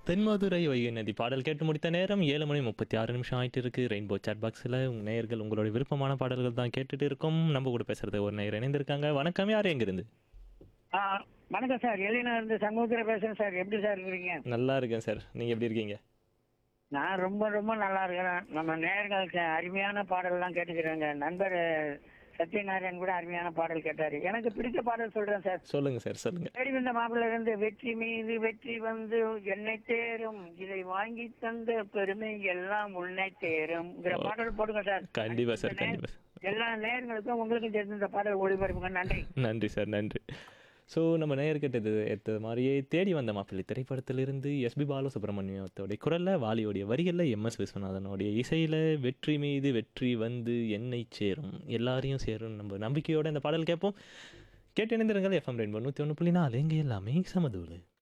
தென்மதுரை வைகை நதி பாடல் கேட்டு முடித்த நேரம் ஏழு மணி முப்பத்தி ஆறு நிமிஷம் ஆயிட்டு இருக்கு ரெயின்போ சாட் பாக்ஸில் உங்கள் நேயர்கள் உங்களுடைய விருப்பமான பாடல்கள் தான் கேட்டுட்டு இருக்கோம் நம்ம கூட பேசுறது ஒரு நேயர் இணைந்திருக்காங்க வணக்கம் யார் எங்கிருந்து ஆ வணக்கம் சார் எலினா இருந்து சண்முகத்தில் பேசுறேன் சார் எப்படி சார் இருக்கிறீங்க நல்லா இருக்கேன் சார் நீங்கள் எப்படி இருக்கீங்க நான் ரொம்ப ரொம்ப நல்லா இருக்கிறேன் நம்ம நேர்களுக்கு அருமையான பாடல்லாம் கேட்டுக்கிறேங்க நண்பர் சத்யநாராயண் கூட அருமையான பாடல் கேட்டாரு எனக்கு பிடிச்ச பாடல் சொல்றேன் சார் சொல்லுங்க சார் சொல்லுங்க தேடி வந்த மாப்பிள்ள இருந்து வெற்றி மீது வெற்றி வந்து என்னை தேரும் இதை வாங்கி தந்த பெருமை எல்லாம் உன்னை தேரும்ங்கிற பாடல் போடுங்க சார் கண்டிப்பா சார் கண்டிப்பா சார் எல்லா நேர்களுக்கும் உங்களுக்கும் சேர்ந்து இந்த பாடல் ஒளிபரப்புங்க நன்றி நன்றி சார் நன்றி ஸோ நம்ம நேயர் கேட்டது ஏற்ற மாதிரியே தேடி வந்த மாப்பிள்ளை திரைப்படத்திலிருந்து எஸ்பி பாலசுப்ரமணியத்தோடைய குரலில் வாலியோடைய வரிகளில் எம்எஸ் விஸ்வநாதனுடைய இசையில் வெற்றி மீது வெற்றி வந்து என்னை சேரும் எல்லாரையும் சேரும் நம்ம நம்பிக்கையோட இந்த பாடல் கேட்போம் கேட்டு இணைந்திருங்கள் எஃப்எம் ரெயின்போ நூற்றி ஒன்று புள்ளி நாலு எங்கே எல்லாமே சமதூள்